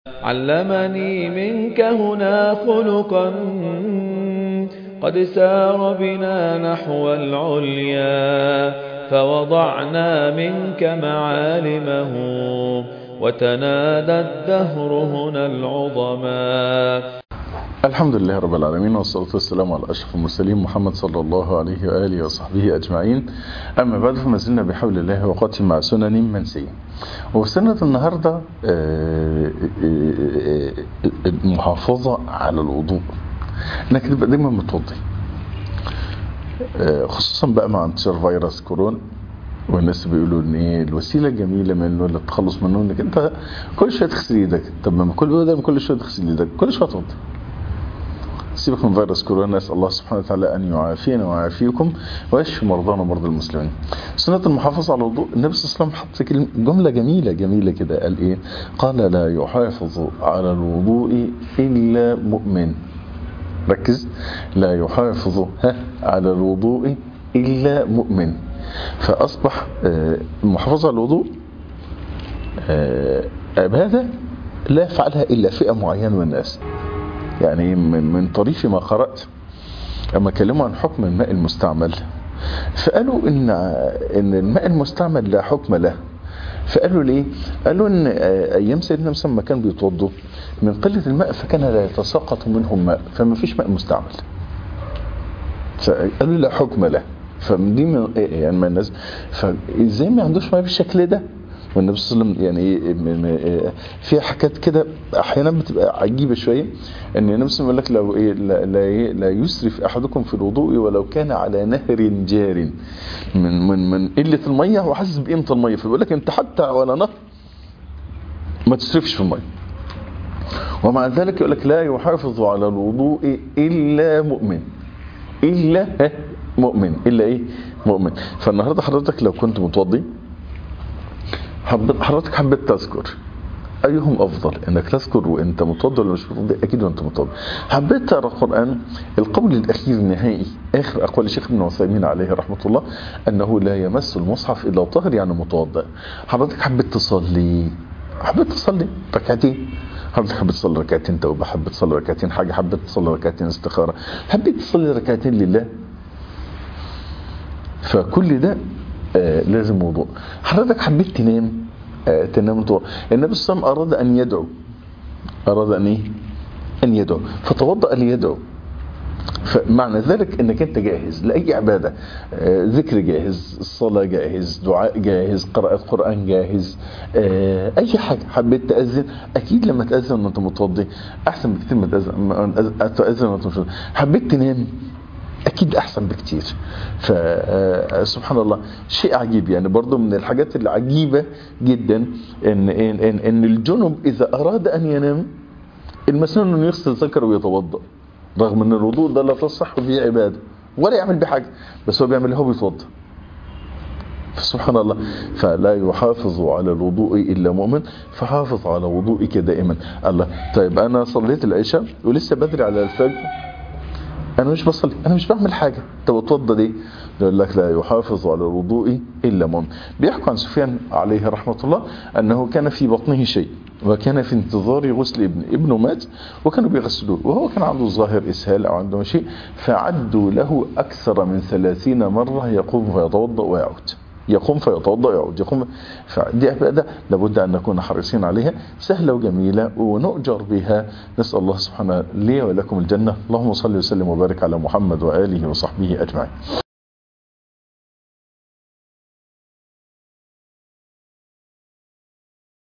علمني منك هنا خلقا قد سار بنا نحو العليا فوضعنا منك معالمه وتنادى الدهر هنا العظما الحمد لله رب العالمين والصلاة والسلام على أشرف المرسلين محمد صلى الله عليه وآله وصحبه أجمعين أما بعد فما زلنا بحول الله وقت مع سنن منسية وسنة النهاردة المحافظة على الوضوء انك تبقى دايما متوضي خصوصا بقى مع انتشار فيروس كورونا والناس بيقولوا ان ايه الوسيله الجميله منه اللي تخلص منه انك انت كل شويه تغسل ايدك طب ما كل بدل كل شويه تغسل ايدك كل شويه توضي سيبك من فيروس كورونا نسال الله سبحانه وتعالى ان يعافينا ويعافيكم ويشفي مرضانا ومرضى المسلمين. سنه المحافظه على الوضوء النبي صلى الله عليه وسلم حط جمله جميله جميله كده قال ايه؟ قال لا يحافظ على الوضوء الا مؤمن. ركز لا يحافظ على الوضوء الا مؤمن. فاصبح المحافظه على الوضوء عباده لا يفعلها الا فئه معينه من الناس. يعني من طريف ما قرأت أما كلموا عن حكم الماء المستعمل فقالوا إن إن الماء المستعمل لا حكم له فقالوا ليه؟ قالوا إن أيام سيدنا موسى لما كان بيتوضوا من قلة الماء فكان لا يتساقط منهم ماء فما فيش ماء مستعمل فقالوا لا حكم له فدي من يعني من الناس فازاي ما عندوش ماء بالشكل ده؟ والنبي صلى الله عليه وسلم يعني في حاجات كده احيانا بتبقى عجيبه شويه ان النبي صلى الله عليه وسلم يقول لك لو إيه لا, لا يسرف احدكم في الوضوء ولو كان على نهر جار من من من قله الميه وحاسس بقيمه الميه فبيقول لك انت حتى ولا نهر ما تسرفش في الميه ومع ذلك يقول لك لا يحافظ على الوضوء الا مؤمن الا مؤمن الا ايه مؤمن فالنهارده حضرتك لو كنت متوضي حضرتك حبيت تذكر ايهم افضل انك تذكر وانت متوضى ولا مش متوضى اكيد وانت متوضى حبيت تقرا القران القول الاخير النهائي اخر اقوال الشيخ ابن عثيمين عليه رحمه الله انه لا يمس المصحف الا طاهر يعني متوضا حضرتك حبيت تصلي حبيت تصلي ركعتين حضرتك حبيت تصلي ركعتين توبه حبيت تصلي ركعتين حاجه حبيت تصلي ركعتين استخاره حبيت تصلي ركعتين لله فكل ده آه لازم وضوء حضرتك حبيت تنام آه تنام وضوء النبي صلى الله عليه وسلم اراد ان يدعو اراد ان ايه ان يدعو فتوضا ليدعو فمعنى ذلك انك انت جاهز لاي عباده آه ذكر جاهز الصلاه جاهز دعاء جاهز قراءه قران جاهز آه اي حاجه حبيت تاذن اكيد لما تاذن وانت متوضي احسن بكتير ما تاذن تاذن وانت مش حبيت تنام اكيد احسن بكتير فسبحان الله شيء عجيب يعني برضو من الحاجات العجيبه جدا ان ان ان, إن الجنب اذا اراد ان ينام المسنون انه يغسل ذكره ويتوضا رغم ان الوضوء ده لا تصح به عباده ولا يعمل بحاجه بس هو بيعمل هو بيتوضا فسبحان الله فلا يحافظ على الوضوء الا مؤمن فحافظ على وضوئك دائما الله طيب انا صليت العشاء ولسه بدري على الفجر انا مش بصلي انا مش بعمل حاجه طب اتوضى ليه يقول لك لا يحافظ على الوضوء الا مؤمن بيحكوا عن سفيان عليه رحمه الله انه كان في بطنه شيء وكان في انتظار غسل ابن ابنه مات وكانوا بيغسلوه وهو كان عنده ظاهر اسهال او عنده شيء فعدوا له اكثر من ثلاثين مره يقوم فيتوضا ويعود يقوم فيتوضا ويعود يقوم فدي عباده لابد ان نكون حريصين عليها سهله وجميله ونؤجر بها نسال الله سبحانه لي ولكم الجنه اللهم صل وسلم وبارك على محمد واله وصحبه اجمعين